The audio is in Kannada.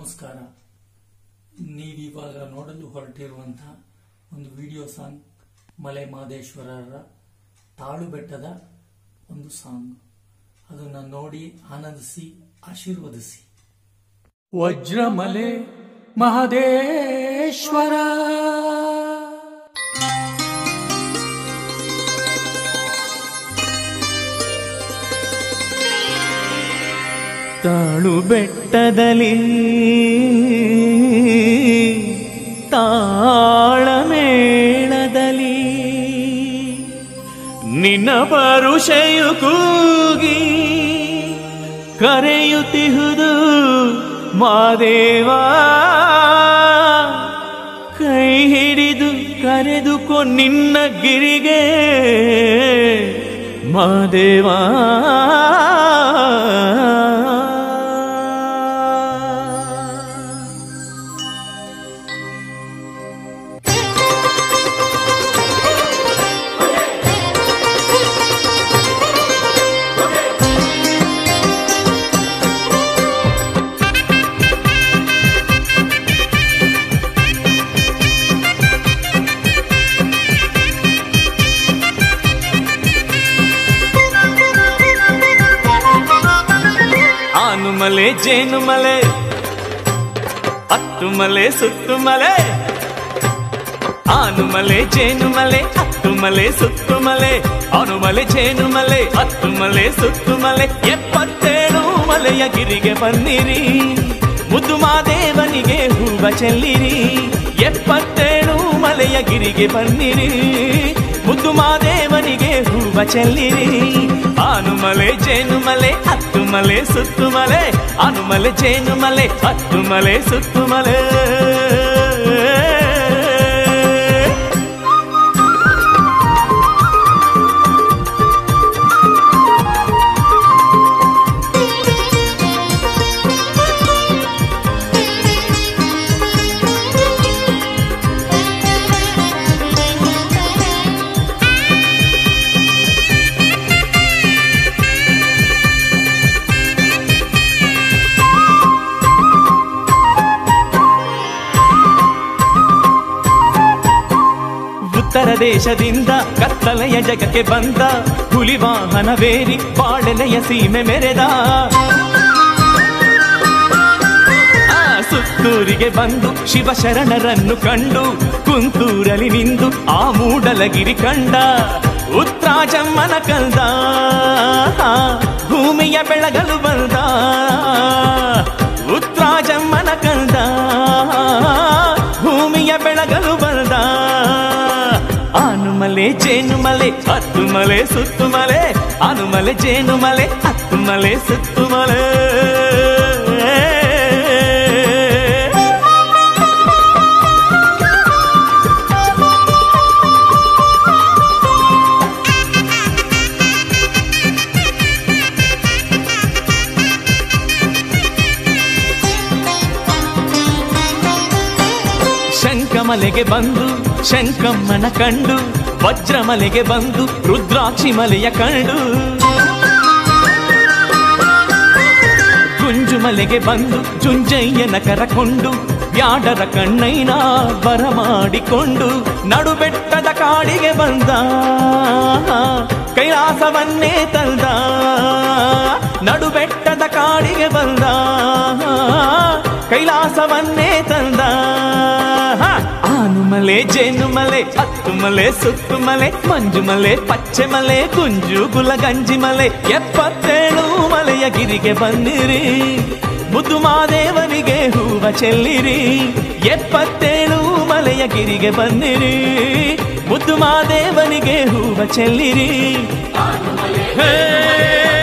ನಮಸ್ಕಾರ ನೀವಿವಾಗ ನೋಡಲು ಹೊರಟಿರುವಂತಹ ಒಂದು ವಿಡಿಯೋ ಸಾಂಗ್ ಮಲೆ ಮಹದೇಶ್ವರರ ತಾಳು ಬೆಟ್ಟದ ಒಂದು ಸಾಂಗ್ ಅದನ್ನ ನೋಡಿ ಆನಂದಿಸಿ ಆಶೀರ್ವದಿಸಿ ವಜ್ರಮಲೆ ಮಹದೇಶ್ವರ ತಾಳು ಬೆಟ್ಟದಲ್ಲಿ ತಾಳಮೇಳದಲ್ಲಿ ನಿನ್ನ ಪರುಷೆಯು ಕೂಗಿ ಕರೆಯುತ್ತಿಹುದು ಮಾದೇವಾ ಕೈ ಹಿಡಿದು ಕರೆದುಕೊ ನಿನ್ನ ಗಿರಿಗೆ ಮಾದೇವಾ ಆನು ಮಲೆ ಜೇನು ಮಲೆ ಹತ್ತು ಮಲೆ ಸುತ್ತು ಮಲೆ ಆನು ಮಲೆ ಜೇನು ಮಲೆ ಹತ್ತು ಮಲೆ ಸುತ್ತು ಮಲೆ ಆನು ಮಲೆ ಜೇನು ಮಲೆ ಹತ್ತು ಮಲೆ ಸುತ್ತು ಮಲೆ ಎಪ್ಪತ್ತೇಳು ಮಲೆಯ ಗಿರಿಗೆ ಬನ್ನಿರಿ ಮುದ್ದು ಮಾದೇವನಿಗೆ ಹೂವ ಚೆಲ್ಲಿರಿ ಎಪ್ಪತ್ತೇಳು ಮಲೆಯ ಗಿರಿಗೆ ಬನ್ನಿರಿ ಮುದ್ದು ಮಾದೇವನಿಗೆ ಹೂವ ಚೆಲ್ಲಿರಿ ಆನು ಮಲೆ ಜೇನು ಮಲೆ ಹತ್ತು ಮಲೆ ಸುತ್ತು ಮಲೆ ಆನು ಮಲೆ ಜೇನು ಮಲೆ ಹತ್ತು ಮಲೆ ಸುತ್ತು ಮಲೆ ಉತ್ತರ ದೇಶದಿಂದ ಕತ್ತಲೆಯ ಜಗಕ್ಕೆ ಬಂದ ಹುಲಿ ವಾಹನವೇರಿ ಬಾಳೆಲೆಯ ಸೀಮೆ ಮೆರೆದ ಆ ಸುತ್ತೂರಿಗೆ ಬಂದು ಶಿವಶರಣರನ್ನು ಕಂಡು ಕುಂತೂರಲಿ ನಿಂದು ಆ ಮೂಡಲಗಿರಿ ಕಂಡ ಉತ್ರಾಜಮ್ಮನ ಕಂದ ಭೂಮಿಯ ಬೆಳಗಲು ಬಂದ ಉತ್ರಾಜಮ್ಮನ ಕಂದ ಭೂಮಿಯ ಬೆಳಗಲು ಬಂದ ಆನುಮಲೆ ಜೇನು ಮಲೆ ಹತ್ತು ಮಲೆ ಸುತ್ತು ಮಲೆ ಆನುಮಲೆ ಜೇನು ಮಲೆ ಹತ್ತು ಮಲೆ ಸುತ್ತು ಮಲೆ ಶಂಕಮಲೆಗೆ ಬಂದು ಶಂಕಮ್ಮನ ಕಂಡು ವಜ್ರಮಲೆಗೆ ಬಂದು ರುದ್ರಾಕ್ಷಿ ಮಲೆಯ ಕಂಡು ಗುಂಜುಮಲೆಗೆ ಬಂದು ಜುಂಜಯ್ಯನ ಕರಕೊಂಡು ವ್ಯಾಡರ ಕಣ್ಣೈನ ಬರಮಾಡಿಕೊಂಡು ನಡುಬೆಟ್ಟದ ಕಾಡಿಗೆ ಬಂದ ಕೈಲಾಸವನ್ನೇ ತಂದ ನಡುಬೆಟ್ಟದ ಕಾಡಿಗೆ ಬಂದ ಕೈಲಾಸವನ್ನೇ ತಂದ ಆನು ಮಲೆ ಜೇನು ಮಲೆ ಹತ್ತು ಮಲೆ ಸುತ್ತು ಮಲೆ ಮಂಜು ಮಲೆ ಪಚ್ಚೆ ಮಲೆ ಕುಂಜು ಗುಲಗಂಜಿ ಮಲೆ ಎಪ್ಪತ್ತೇಳು ಮಲೆಯ ಗಿರಿಗೆ ಬಂದಿರಿ ಮುದ್ದು ಮಾದೇವನಿಗೆ ಹೂವ ಚೆಲ್ಲಿರಿ ಎಪ್ಪತ್ತೇಳು ಮಲೆಯ ಗಿರಿಗೆ ಬನ್ನಿರಿ ಮುದ್ದು ಮಾದೇವನಿಗೆ ಹೂವ ಚೆಲ್ಲಿರಿ ಹೇ